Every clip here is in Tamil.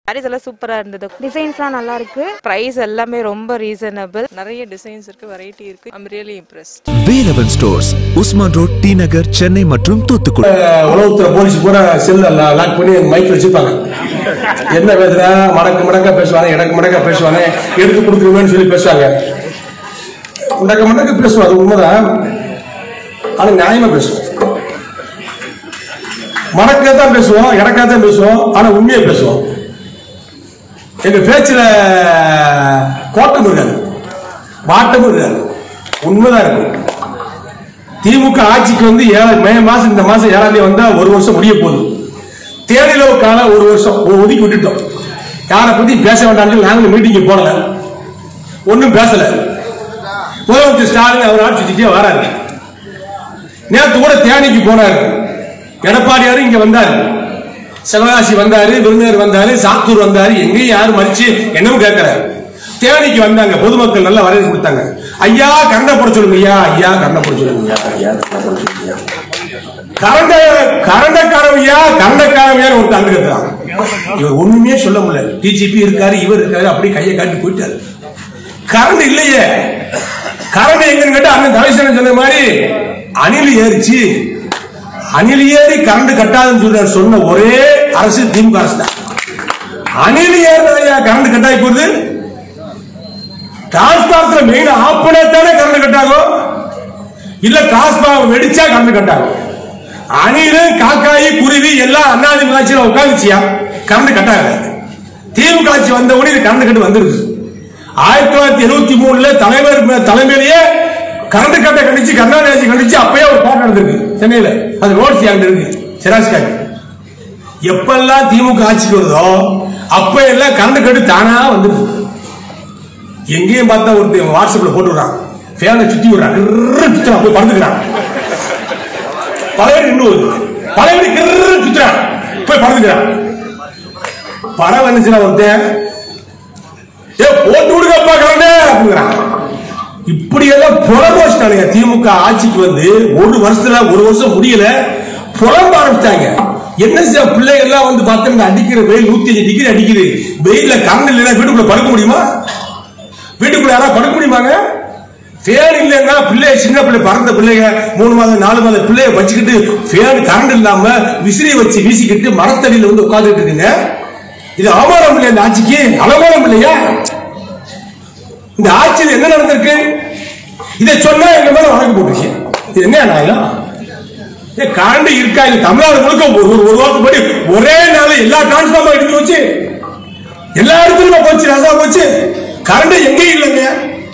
சாரீஸ் எல்லாம் சூப்பரா இருந்தது டிசைன்ஸ்லாம் நல்லா இருக்கு பிரைஸ் எல்லாமே ரொம்ப ரீசனபிள் நிறைய டிசைன்ஸ் இருக்கு வெரைட்டி இருக்கு I'm really impressed Velavan stores Usman road T Nagar Chennai மற்றும் தூத்துக்குடி உளவுத்துறை போலீஸ் பூரா செல்ல லாக் பண்ணி மைக் வச்சிருப்பாங்க என்ன பேசுறா மடக்கு மடக்கா பேசுவாங்க இடக்கு மடக்கா பேசுவாங்க எடுத்து கொடுத்துருவேன்னு சொல்லி பேசுவாங்க மடக்க மடக்க பேசுவோம் அது உண்மைதான் ஆனா நியாயமா பேசுவோம் மடக்கா தான் பேசுவோம் இடக்கா தான் பேசுவோம் ஆனா உண்மையை பேசுவோம் எங்க பேச்சுல கோட்டம் இருக்காது வாட்டம் இருக்காது உண்மைதான் இருக்கும் திமுக ஆட்சிக்கு வந்து ஏழு மே மாசம் இந்த மாசம் ஏழாம் தேதி வந்தா ஒரு வருஷம் முடிய போகுது தேனிலவு காலம் ஒரு வருஷம் ஒ- ஒதுக்கி விட்டுட்டோம் யாரை பத்தி பேச வேண்டாம்னு சொல்லி நாங்களும் மீட்டிங்கு போடல ஒன்றும் பேசல முதலமைச்சர் ஸ்டாலின் அவர் ஆட்சி சுத்திட்டே வராரு நேற்று கூட தேனிக்கு போனாரு எடப்பாடியாரு இங்க வந்தாரு சிவகாசி வந்தாரு விருந்தினர் வந்தாரு சாத்தூர் வந்தாரு எங்கேயும் யாரும் மறிச்சு என்னவும் கேட்கல தேனிக்கு வந்தாங்க பொதுமக்கள் நல்ல வரவேற்பு கொடுத்தாங்க ஐயா கரண்டை போட சொல்லுங்க ஐயா ஐயா கரண்டை போட சொல்லுங்க ஐயா ஐயா கரண்டை போட சொல்லுங்க ஐயா கரண்ட கரண்டக்காரவையா கரண்டக்காரவையா ஒரு தந்து இருக்கிறான் இவர் ஒண்ணுமே சொல்ல முடியல டிஜிபி இருக்காரு இவர் இருக்காரு அப்படியே கையை காட்டி போயிட்டாரு கரண்ட் இல்லையே கரண்ட் எங்கன்னு கேட்டா அண்ணன் தவிசனம் சொன்ன மாதிரி அணில் ஏறிச்சு அணில் ஏறி கரண்ட் கட்டாதுன்னு சொல்ற சொன்ன ஒரே அரசு திமுக அரசு தான் அணில் ஏறினதையா கரண்ட் கட்டாயி போகுது டிரான்ஸ்பாரத்துல மெயின் ஆஃப் பண்ணாதானே கரண்ட் கட்டாகும் இல்ல டிரான்ஸ்பாரம் வெடிச்சா கரண்ட் கட்டாகும் அணிலு காக்காயி குருவி எல்லாம் அண்ணாதிமுக ஆட்சியில உட்காந்துச்சியா கரண்ட் கட்டாக திமுக ஆட்சி வந்த உடனே இது கரண்ட் கட்டு வந்துருது ஆயிரத்தி தொள்ளாயிரத்தி எழுபத்தி மூணுல தலைவர் மே- தலைமையிலேயே கரண்ட் கட்டை கண்டிச்சு கருணாநிதி கண்டிச்சு அப்பயே ஒரு போராட்டம் நடந்திருக்கு சென்னையில அது ரோட்ஸ் அங்க இருக்கு சிராஜ்காட் எப்பெல்லாம் திமுக ஆட்சிக்கு வருதோ அப்ப எல்லாம் கரண்ட் கட்டு தானா வந்துருது எங்கேயும் பார்த்தா ஒருத்தன் வாட்ஸ்அப்ல போட்டு விடுறான் ஃபேனை சுத்தி விடுறான் கிர்ரு சுத்துறான் போய் பறந்துக்கிறான் பழைய இன்னும் வருது பழைய கிர்ரு சுத்துறான் போய் பறந்துக்கிறான் படம் வந்துச்சுன்னா ஒருத்தன் ஏ போட்டு விடுங்கப்பா கரண்டே அப்படிங்கிறான் இப்படி எல்லாம் புலம்போச்சிட்டானுங்க திமுக ஆட்சிக்கு வந்து ஒரு வருஷத்துல ஒரு வருஷம் முடியல புலம்ப ஆரம்பிச்சிட்டாங்க என்ன செய்ய பிள்ளைங்க எல்லாம் வந்து பார்த்தா அடிக்கிற வெயில் நூத்தி அஞ்சு டிகிரி அடிக்குது வெயில்ல கரண்ட் இல்லைன்னா வீட்டுக்குள்ள படுக்க முடியுமா வீட்டுக்குள்ள யாராவது படுக்க முடியுமாங்க ஃபேன் இல்லைன்னா பிள்ளை சின்ன பிள்ளை பறந்த பிள்ளைங்க மூணு மாதம் நாலு மாதம் பிள்ளைய வச்சுக்கிட்டு ஃபேன் கரண்ட் இல்லாம விசிறி வச்சு வீசிக்கிட்டு மரத்தடியில வந்து உட்காந்துட்டு இருக்குங்க இது அவமானம் இல்லையா இந்த ஆட்சிக்கு அவமானம் இல்லையா இந்த ஆட்சியில் என்ன நடந்திருக்கு இதை சொன்னா எங்க மேல வழக்கு போட்டுச்சு இது என்ன நியாயம் ஏ கரண்ட் இருக்கா இல்ல தமிழ்நாடு முழுக்க ஒரு ஒரு ஒரு வாரத்துக்கு முன்னாடி ஒரே நாள் எல்லா டிரான்ஸ்பார்மர் எடுத்து வச்சு எல்லா இடத்துலயுமே போச்சு ரசா போச்சு கரண்ட் எங்கேயும் இல்லைங்க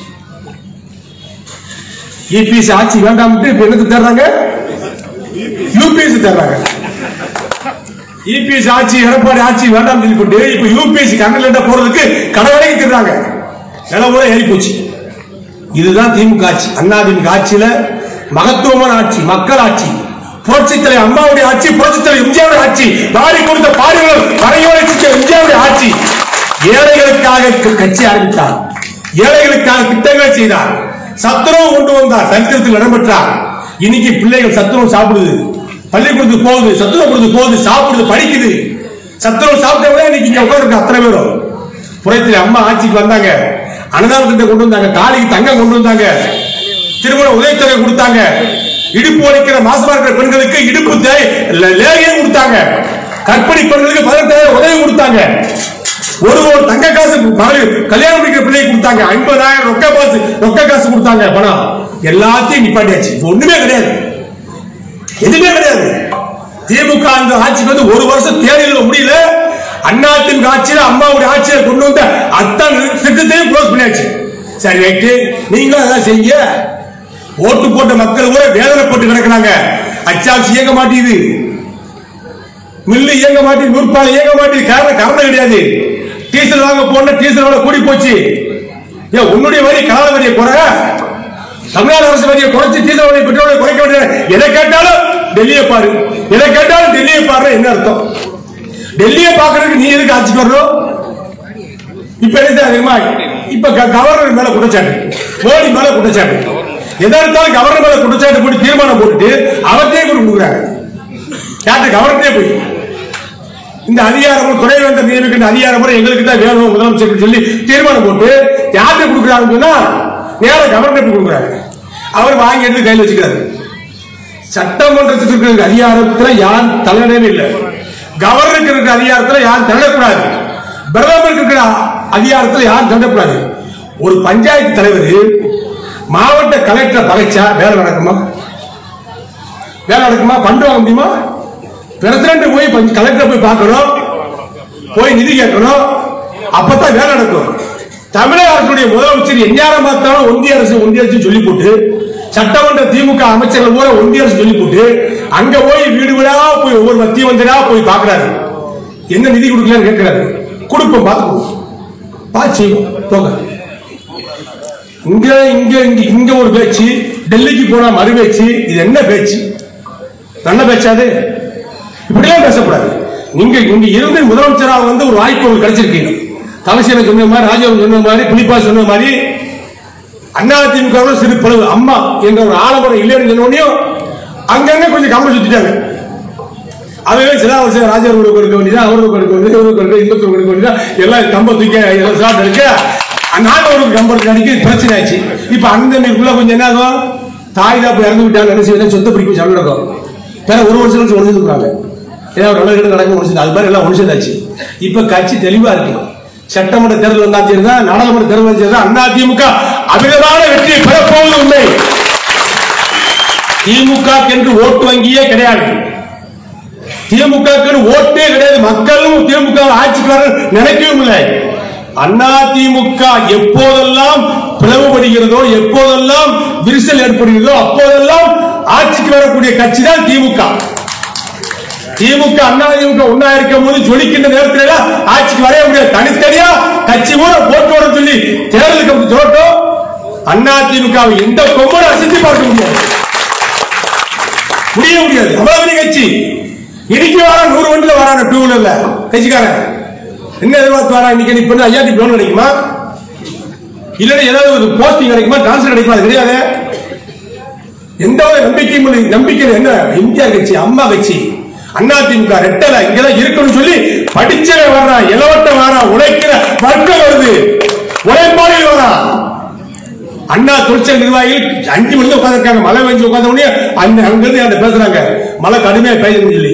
இபிஎஸ் ஆட்சி வேண்டாம்ட்டு இப்ப என்னது தர்றாங்க யூபிஎஸ் தர்றாங்க இபிஎஸ் ஆட்சி எடப்பாடி ஆட்சி வேண்டாம் சொல்லி போட்டு இப்ப யூபிஎஸ் கரண்ட் போறதுக்கு கடவுளைக்கு திடுறாங்க நிலமுறை ஏறி போச்சு இதுதான் திமுக ஆட்சி அதிமுக ஆட்சியில மகத்துவமான ஆட்சி மக்கள் ஆட்சி புரட்சித் தலைவர் அம்மாவுடைய ஆட்சி புரட்சித் தலைவர் எம்ஜிஆருடைய ஆட்சி பாடி கொடுத்த பாடுகள் வரையோரை எம்ஜிஆருடைய ஆட்சி ஏழைகளுக்காக க- கட்சி ஆரம்பித்தார் ஏழைகளுக்காக திட்டங்கள் செய்தார் சத்துணவு கொண்டு வந்தார் சரித்திரத்தில் இடம்பெற்றார் இன்னைக்கு பிள்ளைகள் சத்துணவு சாப்பிடுது பள்ளிக்கூடத்துக்கு போகுது சத்துணவு கொடுத்து போகுது சாப்பிடுது படிக்குது சத்துணவு சாப்பிட்டவங்க இன்னைக்கு இங்க உட்கார்ந்து அத்தனை பேரும் புறத்தில் அம்மா ஆட்சிக்கு வந்தாங்க அன்னதான திட்டம் கொண்டு வந்தாங்க தாலிக்கு தங்கம் கொண்டு வந்தாங்க திருமண உதவித்தொகை கொடுத்தாங்க இடுப்பு வலிக்கிற மாசமா இருக்கிற பெண்களுக்கு இடுப்பு தே- ல- லேகியம் கொடுத்தாங்க கற்பிணி பெண்களுக்கு பதினெட்டாயிரம் உதவி கொடுத்தாங்க ஒரு ஒரு தங்க காசு மகளிர் கல்யாணம் முடிக்கிற பிள்ளைக்கு கொடுத்தாங்க ஐம்பதாயிரம் ரொக்க காசு ரொக்க காசு கொடுத்தாங்க பணம் எல்லாத்தையும் நிப்பாட்டியாச்சு இப்ப ஒண்ணுமே கிடையாது எதுவுமே கிடையாது திமுக அந்த ஆட்சிக்கு வந்து ஒரு வருஷம் தேர்தல் முடியல அண்ணா திமுக ஆட்சியில அம்மாவுடைய ஆட்சியில கொண்டு வந்த அத்தனை திட்டத்தையும் க்ளோஸ் பண்ணியாச்சு சரி ரைட்டு நீங்களும் அதான் செய்யுங்க ஓட்டு போட்ட மக்கள் கூட வேதனைப்பட்டு கிடக்குறாங்க அச்சாட்சி இயங்க மாட்டேங்குது மில்லு இயங்க மாட்டேங்குது நூற்பாலை இயங்க மாட்டேங்குது காரணம் கரண்ட் கிடையாது டீசல் வாங்க போன டீசல் விலை கூடி போச்சு ஏன் உன்னுடைய வரி கலால வரியை குறை தமிழ்நாடு அரசு வரியை குறைச்சு டீசல் வரியை பெட்ரோலை குறைக்க வேண்டிய எதை கேட்டாலும் டெல்லியை பாரு எதை கேட்டாலும் டெல்லியை பாரு என்ன அர்த்தம் டெல்லியை பாக்குறதுக்கு நீ எதுக்கு ஆட்சிக்கு வரணும் இப்ப என்ன தெரியுமா இப்ப க- கவர்னர் மேல குற்றச்சாட்டு மோடி மேல குற்றச்சாட்டு எதா இருந்தாலும் கவர்னர் மேல குற்றச்சாட்டு போட்டு தீர்மானம் போட்டுட்டு அவர்கிட்டயே கொண்டு கொடுக்குறாங்க யார்கிட்ட கவர்னரே போய் இந்த அதிகாரம் துணைவேந்தர் நியமிக்கின்ற அதிகாரம் எங்களுக்கு தான் வேணும் முதலமைச்சர் சொல்லி தீர்மானம் போட்டு யார்கிட்ட கொடுக்குறாங்கன்னு சொன்னா நேர கவர்னர் கொடுக்குறாங்க அவர் வாங்கி எடுத்து கையில் வச்சுக்கிறாரு சட்டமன்றத்துக்கு இருக்கிற அதிகாரத்துல யார் தலையிடவே இல்லை கவர்னருக்கு இருக்கிற அதிகாரத்துல யாரும் தள்ளக்கூடாது பிரதமருக்கு இருக்கிற அதிகாரத்துல யாரும் தள்ளக்கூடாது ஒரு பஞ்சாயத்து தலைவர் மாவட்ட கலெக்டர் பகைச்சா வேலை நடக்குமா வேலை நடக்குமா பண்டு வாங்க முடியுமா பிரசிடண்ட் போய் பஞ்ச- கலெக்டர் போய் பார்க்கணும் போய் நிதி கேட்கணும் அப்பதான் வேலை நடக்கும் தமிழக அரசுடைய முதலமைச்சர் எஞ்ஞாரம் பார்த்தாலும் ஒன்றிய அரசு ஒன்றிய அரசு சொல்லி போட்டு சட்டமன்ற திமுக அமைச்சர்கள் கூட ஒன்றிய அரசு சொல்லி போட்டு அங்க போய் வீடு வீடா போய் ஒவ்வொரு மத்திய மந்திரா போய் பார்க்கறாரு என்ன நிதி கொடுக்கலன்னு கேட்கிறாரு கொடுப்போம் பார்த்துக்கோ பார்த்து செய்வோம் போங்க இங்க இங்க இங்க இங்க ஒரு பேச்சு டெல்லிக்கு போனா மறு பேச்சு இது என்ன பேச்சு நல்ல பேச்சாது இப்படிலாம் பேசக்கூடாது நீங்க இங்க இருந்து முதலமைச்சராக வந்து ஒரு வாய்ப்பு உங்களுக்கு கிடைச்சிருக்கீங்க தலைசீன சொன்ன மாதிரி ராஜாவும் சொன்ன மாதிரி புலிப்பா சொன்ன மாதிரி அதிமுக சிறு பிளவு அம்மா என்ற ஒரு ஆலமரம் இல்லைன்னு சொன்ன உடனே அங்கங்க கொஞ்சம் கவனம் சுத்திட்டாங்க அதுவே சில வருஷம் ராஜா கொடுக்க வேண்டியதா அவருக்கு கொடுக்க வேண்டியது இவருக்கு கொடுக்க இன்பத்துக்கு கொடுக்க வேண்டியதா எல்லாம் கம்ப தூக்கி எல்லாம் சாப்பிட்டு இருக்க நாட்டவருக்கு கம்பம் அடிக்க பிரச்சனை ஆச்சு இப்ப அந்த மீருக்குள்ள கொஞ்சம் என்ன ஆகும் தாய் தான் இறந்து விட்டாங்க என்ன செய்ய சொந்த பிடிக்கும் சண்டை நடக்கும் வேற ஒரு வருஷம் கழிச்சு ஒன்று இருக்காங்க ஏதாவது ஒரு நல்ல நடக்க முடிச்சு அது மாதிரி எல்லாம் ஒன்று சேர்ந்தாச்சு இப்ப கட்சி தெளிவா இருக்கு சட்டமன்ற தேர்தல் வந்தா சரிதா நாடாளுமன்ற தேர்தல் வந்தா சரிதா அண்ணா திமுக அமிதமான வெற்றியை பெறப்போவது உண்மை திமுக என்று ஓட்டு வங்கியே கிடையாது திமுக ஓட்டே கிடையாது மக்களும் திமுக ஆட்சிக்கு வர நினைக்கவும் இல்லை அண்ணா திமுக எப்போதெல்லாம் பிளவுபடுகிறதோ எப்போதெல்லாம் விரிசல் ஏற்படுகிறதோ அப்போதெல்லாம் ஆட்சிக்கு வரக்கூடிய கட்சி தான் திமுக திமுக அண்ணா திமுக ஒன்னா இருக்கும் போது ஜொலிக்கின்ற நேரத்தில் எல்லாம் ஆட்சிக்கு வரைய முடியாது தனித்தனியா கட்சி கூட போட்டு வர சொல்லி தேர்தலுக்கு அப்படி சொல்லட்டும் அண்ணா திமுக வை எந்த கொம்பனும் அசைத்து பார்க்க முடியாது முடிய முடியாது அவ்வளவு பெரிய கட்சி இன்னைக்கு வர நூறு வண்டில வரான டூ வீலர்ல கட்சிக்காரன் என்ன எதிர்பார்த்து வரா இன்னைக்கு நீ பண்ண ஐயாயிரத்தி லோன் கிடைக்குமா இல்லைன்னா ஏதாவது ஒரு போஸ்டிங் கிடைக்குமா டிரான்ஸ்ஃபர் கிடைக்குமா அது கிடையாது எந்த ஒரு நம்பிக்கையும் இல்லை நம்பிக்கை என்ன எம்ஜிஆர் கட்சி அம்மா கட்சி அண்ணா திமுக ரெட்டல இங்கதான் இருக்கணும்னு சொல்லி படிச்சவன் வர்றான் இளவட்ட வரான் உழைக்கிற வர்க்கம் வருது உழைப்பாளி வரான் அண்ணா தொழிற்சங்க நிர்வாகிகள் அஞ்சு மணி உட்காந்துருக்காங்க மழை பெஞ்சு உட்கார்ந்த உடனே அந்த அங்கிருந்து அந்த பேசுறாங்க மழை கடுமையா பெய்யுதுன்னு சொல்லி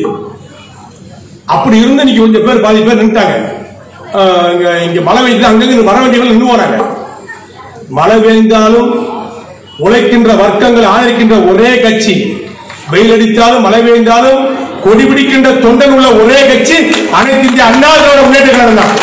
அப்படி இருந்து இன்னைக்கு கொஞ்சம் பேர் பாதி பேர் நின்றுட்டாங்க ஆஹ் இங்க இங்க மழை பெய்யுது அங்கங்க வர வேண்டியவங்க நின்று போறாங்க மழை பெய்ந்தாலும் உழைக்கின்ற வர்க்கங்கள் ஆதரிக்கின்ற ஒரே கட்சி வெயில் அடித்தாலும் மழை பெய்ந்தாலும் கொடி பிடிக்கின்ற தொண்டன் உள்ள ஒரே கட்சி அனைத்து இந்திய அண்ணா திராவிட முன்னேற்ற கழகம் தான்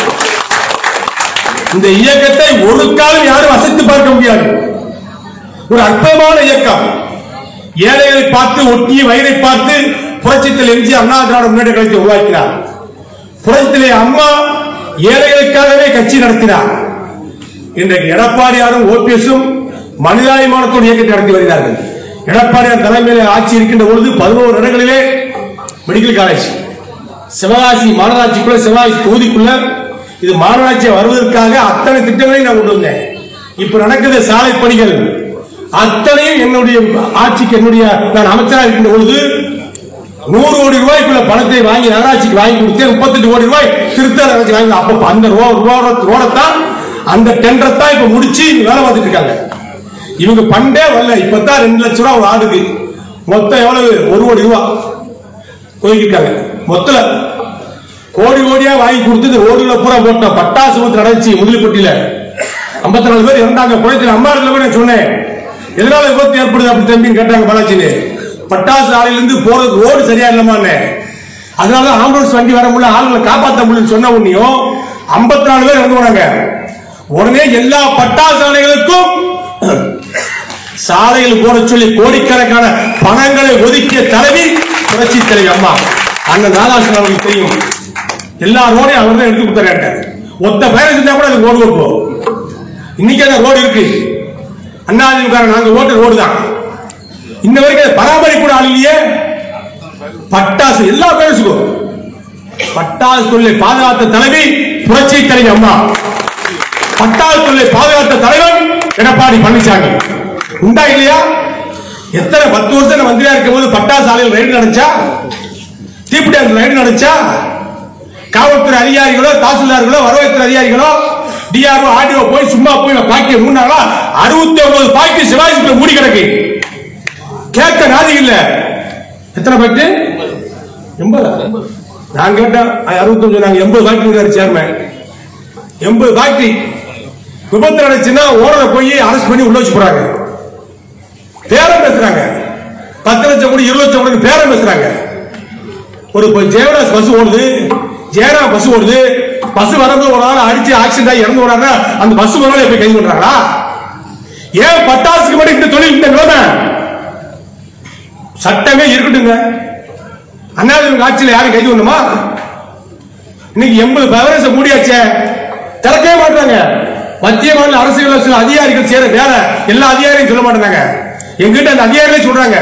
இந்த இயக்கத்தை ஒரு காலம் யாரும் அசைத்து பார்க்க முடியாது ஒரு அற்புதமான இயக்கம் ஏழைகளை பார்த்து ஒட்டிய வயிறை பார்த்து புரட்சித்தில் எம்ஜி அண்ணா திராவிட முன்னேற்ற கழகத்தை உருவாக்கினார் புரட்சித்திலே அம்மா ஏழைகளுக்காகவே கட்சி நடத்தினார் இன்றைக்கு எடப்பாடியாரும் ஓபிஎஸும் மனிதாபிமானத்தோடு இயக்கத்தை நடத்தி வருகிறார்கள் எடப்பாடியார் தலைமையில் ஆட்சி இருக்கின்ற பொழுது பதினோரு இடங்களிலே மெடிக்கல் காலேஜ் சிவகாசி மாநகராட்சிக்குள்ள சிவகாசி தொகுதிக்குள்ள இது மாநகராட்சி வருவதற்காக அத்தனை திட்டங்களையும் நான் கொண்டு வந்தேன் இப்ப நடக்குது சாலை பணிகள் அத்தனையும் என்னுடைய ஆட்சிக்கு என்னுடைய நான் அமைச்சராக இருக்கின்ற பொழுது நூறு கோடி ரூபாய்க்குள்ள பணத்தை வாங்கி நகராட்சிக்கு வாங்கி கொடுத்தேன் முப்பத்தெட்டு கோடி ரூபாய் திருத்த நகராட்சி வாங்கி அப்ப அந்த ரோ- ரோ- ரோடத்தான் அந்த டெண்டரை தான் இப்ப முடிச்சு வேலை பார்த்துட்டு இருக்காங்க இவங்க பண்டே வரல இப்பதான் ரெண்டு லட்சம் ரூபாய் ஒரு ஆடுக்கு மொத்தம் எவ்வளவு ஒரு கோடி ரூபாய் ஒதுக்கிட்டாங்க மொத்தல கோடி கோடியா வாங்கி கொடுத்து இந்த ரோடுல பூரா போட்டோம் பட்டாசு ஊத்து நடந்துச்சு முதலிப்பட்டியில ஐம்பத்தி நாலு பேர் இறந்தாங்க குளத்தில் அம்மா இடத்துல போய் நான் சொன்னேன் எதனால விபத்து ஏற்படுது அப்படி தம்பின்னு கேட்டாங்க பாலாச்சின்னு பட்டாசு ஆலையில இருந்து போறது ரோடு சரியா இல்லமான்னு அதனால ஆம்புலன்ஸ் வண்டி வர முடியல ஆளுங்களை காப்பாற்ற முடியலன்னு சொன்ன உடனேயும் ஐம்பத்தி நாலு பேர் இறந்து போனாங்க உடனே எல்லா பட்டாசு ஆலைகளுக்கும் சாலையில் போட சொல்லி கோடிக்கணக்கான பணங்களை ஒதுக்கிய தலைவி புரட்சி தலைவி அம்மா அண்ணன் ராதாகிருஷ்ணன் அவர்களுக்கு தெரியும் எல்லா ரோடையும் அவர் தான் எடுத்து கொடுத்தாரு ஒத்த பேரை செஞ்சா கூட அது ரோடு வைப்போம் இன்னைக்கு அந்த ரோடு இருக்கு அண்ணாதிமுக நாங்க ஓட்டு ரோடு தான் இன்ன வரைக்கும் அதை பராமரிப்பு கூட ஆள் இல்லையே பட்டாசு எல்லா பேருக்கும் பட்டாசு தொழிலை பாதுகாத்த தலைவி புரட்சி தலைவி அம்மா பட்டாசு தொழிலை பாதுகாத்த தலைவன் எடப்பாடி பழனிசாமி உண்டா இல்லையா எத்தனை பத்து வருஷம் மந்திரியா இருக்கும் போது பட்டாசு ஆலையில் ரைடு நடந்துச்சா தீப்பிடியார் ரைடு நடந்துச்சா காவல்துறை அதிகாரிகளோ தாசில்தார்களோ வருவாய்த்துறை அதிகாரிகளோ டிஆர்ஓ ஆர்டிஓ போய் சும்மா போய் பாக்கிய மூணாங்களா அறுபத்தி ஒன்பது பாக்கி சிவாஜி மூடி கிடக்கு கேட்க நாதி இல்ல எத்தனை பாக்கெட் எண்பதா நான் கேட்டேன் அறுபத்தஞ்சு நாங்க எண்பது பாக்கெட் சேர்மேன் எண்பது பாக்கெட் விபத்து நடந்துச்சுன்னா ஓனரை போய் அரெஸ்ட் பண்ணி உள்ள வச்சு போறாங்க பேரம் பேசுறாங்க பத்து லட்சம் கோடி இருபது லட்சம் கோடி பேரம் பேசுறாங்க ஒரு இப்ப ஜெயராஜ் பஸ் ஓடுது ஜெயரா பஸ் ஓடுது பஸ் வரது ஒரு நாள் அடிச்சு ஆக்சிடென்ட் ஆகி இறந்து போறாங்க அந்த பஸ் ஒரு நாள் போய் கைது பண்றாங்களா ஏன் பட்டாசுக்கு மட்டும் இந்த தொழில் இந்த நிலைமை சட்டமே இருக்கட்டுங்க அண்ணாதிமுக ஆட்சியில் யாரும் கைது பண்ணுமா இன்னைக்கு எண்பது பவரேஜ் மூடியாச்சே திறக்கவே மாட்டாங்க மத்திய மாநில அரசியல் சில அதிகாரிகள் சேர வேற எல்லா அதிகாரியும் சொல்ல மாட்டாங்க எங்கிட்ட அந்த அதிகாரிகளே சொல்றாங்க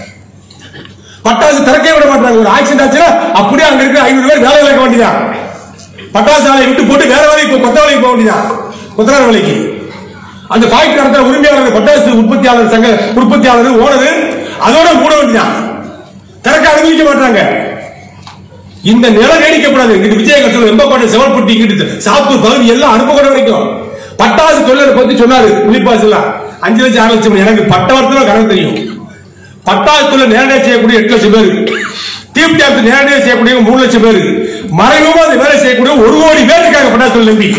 பட்டாசு திறக்கவே விட மாட்டாங்க ஒரு ஆக்சிடென்ட் ஆச்சுன்னா அப்படியே அங்க இருக்கிற ஐநூறு பேர் வேலை வைக்க வேண்டியதான் பட்டாசு ஆலையை விட்டு போட்டு வேற வேலைக்கு போ- கொத்த வேலைக்கு போக வேண்டியதான் கொத்தனார் வேலைக்கு அந்த ஃபேக்டரி நடத்துற உரிமையாளர் பட்டாசு உற்பத்தியாளர் சங்க உற்பத்தியாளர் ஓனர் அதோட மூட வேண்டியதான் திறக்க அனுமதிக்க மாட்டாங்க இந்த நிலை நீடிக்கப்படாது இங்கிட்டு விஜயகட்சல் வெம்பக்கோட்டை செவல்பட்டி இங்கிட்டு சாத்தூர் பகுதி எல்லாம் அனுப்பக்கூட வரைக்கும் பட்டாசு தொழிலை பத்தி சொன்னாரு புலிப்பாசு எல்லாம் அஞ்சு லட்சம் ஆறு லட்சம் எனக்கு பட்டவர்த்தன கணக்கு தெரியும் பட்டாசு தொழில் நேரடியாக செய்யக்கூடிய எட்டு லட்சம் பேர் தீப் டேப் நேரடியாக செய்யக்கூடிய மூணு லட்சம் பேர் மறைமுகமா அந்த வேலை செய்யக்கூடிய ஒரு கோடி பேர் இருக்காங்க பட்டாசு தொழில் நம்பி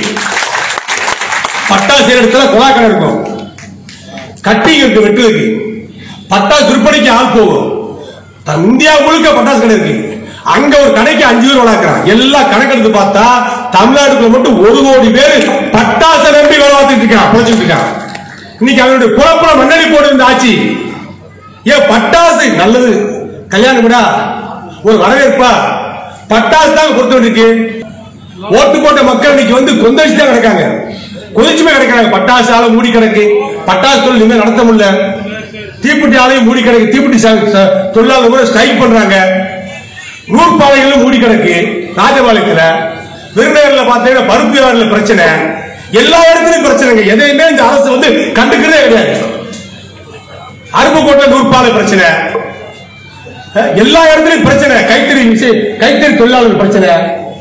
பட்டாசு இடத்துல குழாக்கடை இருக்கும் கட்டிங் இருக்கு வெட்டு இருக்கு பட்டாசு விற்பனைக்கு ஆள் போகும் த- இந்தியா முழுக்க பட்டாசு கடை இருக்கு அங்க ஒரு கடைக்கு அஞ்சு பேர் வளர்க்கிறான் எல்லா கணக்கெடுத்து பார்த்தா தமிழ்நாட்டுக்குள்ள மட்டும் ஒரு கோடி பேர் பட்டாசை நம்பி வேலை பார்த்துட்டு இருக்கான் பிழைச்சிட்டு இருக்கான் இன்னைக்கு அவனுடைய குழப்பம் மண்ணடி போடு இந்த ஆட்சி ஏன் பட்டாசு நல்லது கல்யாணம் விடா ஒரு வரவேற்பா பட்டாசு தான் பொறுத்த வேண்டியிருக்கு ஓட்டு போட்ட மக்கள் இன்னைக்கு வந்து கொந்தளிச்சு தான் கிடக்காங்க கொதிச்சுமே கிடக்காங்க பட்டாசு ஆலை மூடி கிடக்கு பட்டாசு தொழில் இனிமே நடத்த முடியல தீப்பெட்டி ஆலையும் மூடி கிடக்கு தீப்பெட்டி ச- ச- தொழிலாளர் கூட ஸ்ட்ரைக் பண்றாங்க நூற்பாலைகளும் மூடி கிடக்கு ராஜபாளையத்துல விருதுநகர்ல பார்த்தீங்கன்னா பருப்பு வியாபாரில பிரச்சனை எல்லா இடத்துலயும் பிரச்சனைங்க எதையுமே இந்த அரசு வந்து கண்டுக்கிறதே கிடையாது அருப்புக்கோட்டை நூற்பாலை பிரச்சனை அஹ், எல்லா இடத்துலயும் பிரச்சனை கைத்தறி விஷயம் கைத்தறி தொழிலாளர்கள் பிரச்சனை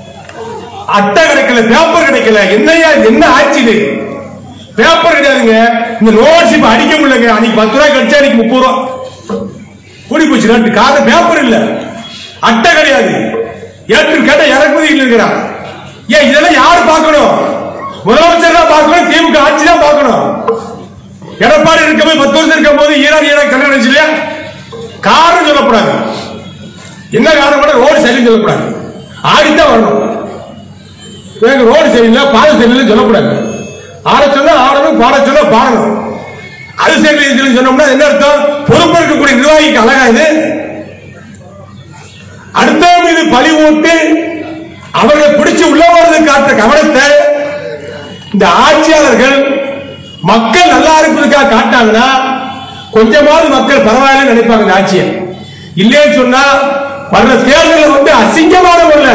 அட்டை கிடைக்கல பேப்பர் கிடைக்கல என்னையா என்ன ஆட்சி இது பேப்பர் கிடையாதுங்க இந்த நோட்ஸ் இப்ப அடிக்க முடியலங்க அன்னைக்கு பத்து ரூபாய் கிடைச்சா அன்னைக்கு முப்பது ரூபா கூடி போச்சு ரெண்டு காரணம் பேப்பர் இல்ல அட்டை கிடையாது ஏற்று கேட்ட இறக்குமதி இருக்கிறான் ஏன் இதெல்லாம் யாரு பார்க்கணும் முதலமைச்சர் தான் பார்க்கணும் திமுக ஆட்சி தான் பார்க்கணும் எடப்பாடி இருக்கும்போது பத்து வருஷம் இருக்கும் போது ஈரான் ஈரான் கல்யாணம் நடந்துச்சு இல்லையா காரணம் சொல்லக்கூடாது என்ன காரணம் கூட ரோடு சரின்னு சொல்லக்கூடாது ஆடித்தான் வரணும் எனக்கு ரோடு சரியில்லை பாதை சரியில்லைன்னு சொல்லக்கூடாது ஆட சொன்னா ஆடணும் பாட சொன்னா பாடணும் அது சரியில்லை இது சரியில்லைன்னு சொன்னோம்னா என்ன அர்த்தம் பொறுப்பு இருக்கக்கூடிய நிர்வாகிக்கு அழகா இது அடுத்த மீது பழி ஓட்டு அவர்களை பிடிச்சு உள்ள போறது காட்ட கவனத்தை இந்த ஆட்சியாளர்கள் மக்கள் நல்லா இருப்பதுக்காக காட்டாங்கன்னா கொஞ்சமாவது மக்கள் பரவாயில்ல நினைப்பாங்க இந்த ஆட்சியை இல்லைன்னு சொன்னா வர்ற தேர்தலில் வந்து அசிங்கமான முறையில்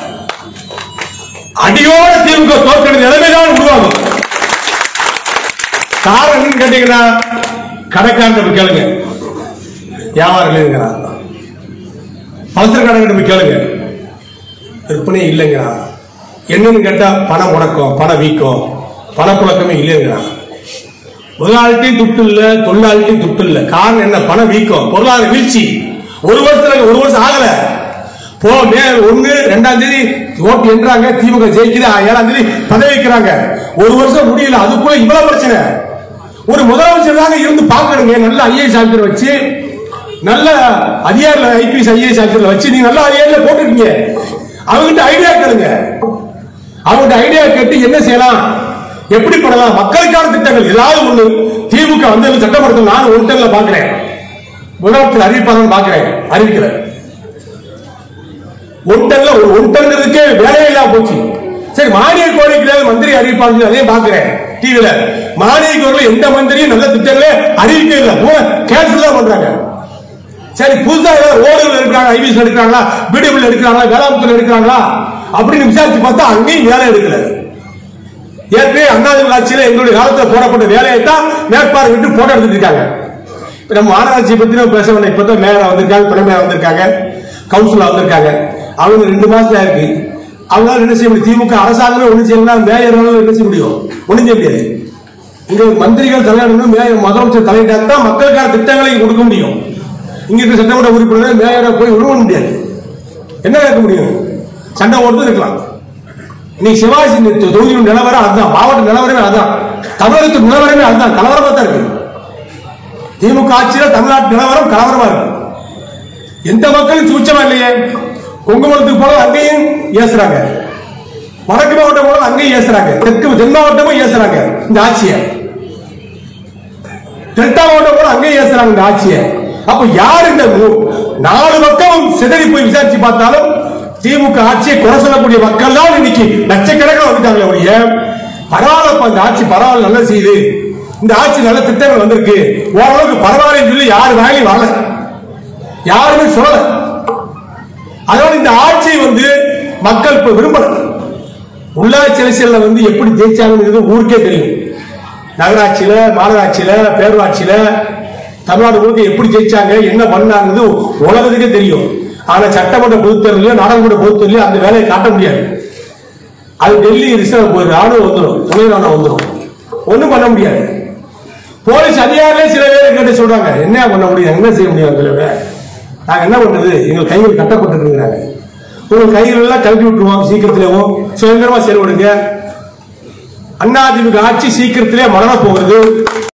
அடியோட திமுக தோற்கிற நிலைமைதான் உருவாகும் காரணம் என்னன்னு கேட்டீங்கன்னா கடைக்காரன் போய் கேளுங்க வியாபாரம் இல்லைங்கிறான் பலசரக்காரங்கிட்ட போய் கேளுங்க விற்பனை இல்லைங்கிறான் என்னன்னு கேட்டா பணம் முடக்கம் பண வீக்கம் பணப்புழக்கமே இல்லைங்கிறான் முதலாளிட்டையும் துட்டு இல்ல தொழிலாளிட்டையும் துட்டு இல்ல காரணம் என்ன பண வீக்கம் பொருளாதார வீழ்ச்சி ஒரு வருஷத்துல ஒரு வருஷம் ஆகல போ மே ஒண்ணு ரெண்டாம் தேதி ஓட்டு என்றாங்க திமுக ஜெயிக்குது ஆ, ஏழாம் தேதி பதவி வைக்கிறாங்க ஒரு வருஷம் முடியல அதுக்குள்ள இவ்வளவு பிரச்சனை ஒரு முதலமைச்சர் தாங்க இருந்து பார்க்கணுங்க நல்ல ஐஏஎஸ் ஆஃபீஸர் வச்சு நல்ல அதிகாரில ஐபிஎஸ் ஐஏஎஸ் ஆஃபீஸர்ல வச்சு நீங்க நல்ல அதிகாரில போட்டுருக்கீங்க அவங்ககிட்ட ஐடியா கேளுங்க அவங்ககிட்ட ஐடியா கேட்டு என்ன செய்யலாம் எப்படி பண்ணலாம் மக்களுக்கான திட்டங்கள் ஏதாவது ஒண்ணு திமுக வந்து சட்டமன்றத்தில் நான் ஒரு டன்ல பாக்குறேன் முதலமைச்சர் அறிவிப்பாங்கன்னு பாக்குறேன் அறிவிக்கிறேன் ஒரு டன்ல ஒரு ஒரு டன்ங்கிறதுக்கே வேலையே இல்லாம போச்சு சரி மானிய கோரிக்கையில மந்திரி அறிவிப்பாங்க அதையும் பாக்குறேன் டிவில மானிய கோரிக்கையில எந்த மந்திரியும் நல்ல திட்டங்களே அறிவிக்கவே இல்லை கேன்சல் தான் பண்றாங்க சரி புதுசா ஏதாவது ரோடுகள் எடுக்கிறாங்க ஐபிஎஸ் எடுக்கிறாங்களா பிடிபிள் எடுக்கிறாங்களா வேளாண்துறை எடுக்கிறாங்களா அப்படின்னு விசாரிச்சு பார்த்தா அங்கேயும் வேலை எடுக்கல ஏற்கனவே அண்ணாதிமுக ஆட்சியில எங்களுடைய காலத்துல போடப்பட்ட வேலையை தான் மேற்பார்வை விட்டு போட்டோ எடுத்துட்டு இருக்காங்க இப்ப நம்ம மாநகராட்சியை பத்தி நம்ம பேச வேண்டாம் இப்பதான் மேயரா வந்திருக்காங்க துணை மேயரா வந்திருக்காங்க கவுன்சிலர் வந்திருக்காங்க அவங்க ரெண்டு மாசம் இருக்கு அவங்களால என்ன செய்ய முடியும் திமுக அரசாங்கமே ஒண்ணு செய்யலாம் மேயரால என்ன செய்ய முடியும் ஒண்ணும் செய்ய முடியாது இங்க மந்திரிகள் தலையிடணும் மேயர் முதலமைச்சர் தலையிட்டா தான் மக்களுக்கான திட்டங்களை இங்க கொடுக்க முடியும் இங்க இருக்க சட்டமன்ற உறுப்பினர் மேயரை போய் விடுவ முடியாது என்ன கேட்க முடியும் சண்டை ஓடுறது இருக்கலாம் நீ சிவாஜி தொகுதியின் நிலவரம் அதுதான் மாவட்ட நிலவரமே அதுதான் தமிழகத்து நிலவரமே அதுதான் கலவரமா தான் இருக்கு திமுக ஆட்சியில தமிழ்நாட்டு நிலவரம் கலவரமா இருக்கு எந்த மக்களும் சூச்சமா இல்லையே குங்குமத்துக்கு போல அங்கேயும் ஏசுறாங்க வடக்கு மாவட்டம் போல அங்கேயும் ஏசுறாங்க தெற்கு தென் மாவட்டமும் ஏசுறாங்க இந்த ஆட்சியை டெல்டா மாவட்டம் போல அங்கேயும் ஏசுறாங்க இந்த ஆட்சியை அப்ப யார் இந்த மூ- நாலு பக்கம் சிதறி போய் விசாரிச்சு பார்த்தாலும் திமுக ஆட்சியை குறை சொல்லக்கூடிய மக்கள் தான் இன்னைக்கு லட்சக்கணக்கில் வந்துட்டாங்களே ஒழிய பரவாயில்லப்பா இந்த ஆட்சி பரவாயில்ல நல்லா செய்யுது இந்த ஆட்சி நல்ல திட்டங்கள் வந்திருக்கு ஓரளவுக்கு பரவாயில்லன்னு சொல்லி யார் வாங்கி வரல யாருமே சொல்லல அதனால இந்த ஆட்சியை வந்து மக்கள் இப்ப விரும்பல உள்ளாட்சி அரசியல்ல வந்து எப்படி ஜெயிச்சாங்கன்னு ஊருக்கே தெரியும் நகராட்சியில மாநகராட்சியில பேரூராட்சியில தமிழ்நாடு முழுக்க எப்படி ஜெயிச்சாங்க என்ன பண்ணாங்கிறது உலகத்துக்கே தெரியும் ஆனா சட்டமன்ற பொதுத்தேர்தலையோ நாடாளுமன்ற பொதுத்தேர்தலையோ அந்த வேலையை காட்ட முடியாது அது டெல்லி ரிசர்வ் போய் ராணுவம் வந்துடும் துணை ராணுவம் வந்துடும் ஒண்ணும் பண்ண முடியாது போலீஸ் அதிகாரிகளே சில பேர் கேட்டு சொல்றாங்க என்ன பண்ண முடியும் என்ன செய்ய முடியும் சில பேர் நாங்க என்ன பண்றது எங்கள் கைகள் கட்டப்பட்டிருக்கிறாங்க உங்கள் கைகள் எல்லாம் கழட்டி விட்டுருவோம் சீக்கிரத்திலேவும் சுதந்திரமா செயல்படுங்க அண்ணா அதிமுக ஆட்சி சீக்கிரத்திலே மலர போகிறது